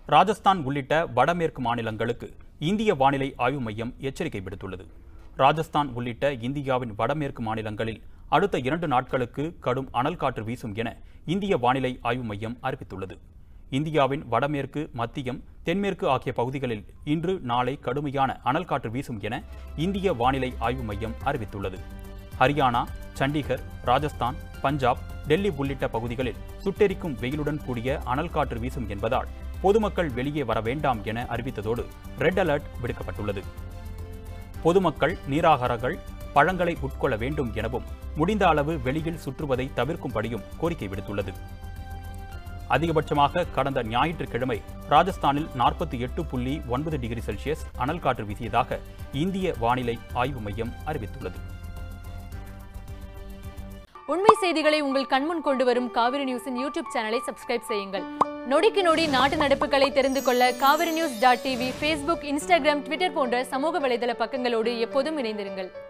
ராஜஸ்தான் உள்ளிட்ட வடமேற்கு மாநிலங்களுக்கு இந்திய வானிலை ஆய்வு மையம் எச்சரிக்கை விடுத்துள்ளது ராஜஸ்தான் உள்ளிட்ட இந்தியாவின் வடமேற்கு மாநிலங்களில் அடுத்த இரண்டு நாட்களுக்கு கடும் அனல் காற்று வீசும் என இந்திய வானிலை ஆய்வு மையம் அறிவித்துள்ளது இந்தியாவின் வடமேற்கு மத்தியம் தென்மேற்கு ஆகிய பகுதிகளில் இன்று நாளை கடுமையான அனல் காற்று வீசும் என இந்திய வானிலை ஆய்வு மையம் அறிவித்துள்ளது ஹரியானா சண்டிகர் ராஜஸ்தான் பஞ்சாப் டெல்லி உள்ளிட்ட பகுதிகளில் சுட்டெரிக்கும் வெயிலுடன் கூடிய அனல் காற்று வீசும் என்பதால் பொதுமக்கள் வெளியே வர வேண்டாம் என அறிவித்ததோடு ரெட் அலர்ட் விடுக்கப்பட்டுள்ளது பொதுமக்கள் நீராகாரங்கள் பழங்களை உட்கொள்ள வேண்டும் எனவும் முடிந்த அளவு வெளியில் சுற்றுவதை தவிர்க்கும்படியும் கோரிக்கை விடுத்துள்ளது அதிகபட்சமாக கடந்த ஞாயிற்றுக்கிழமை ராஜஸ்தானில் நாற்பத்தி எட்டு புள்ளி ஒன்பது டிகிரி செல்சியஸ் அனல் காற்று வீசியதாக இந்திய வானிலை ஆய்வு மையம் அறிவித்துள்ளது உண்மை செய்திகளை உங்கள் கண்முன் கொண்டு வரும் காவிரி நியூஸின் யூடியூப் சேனலை சப்ஸ்கிரைப் செய்யுங்கள் நொடிக்கு நொடி நாட்டு நடப்புகளை தெரிந்து கொள்ள Kaveri news dot TV Facebook Instagram Twitter போன்ற சமூக வலைதள பக்கங்களோடு எப்போதும் இணைந்திருங்கள்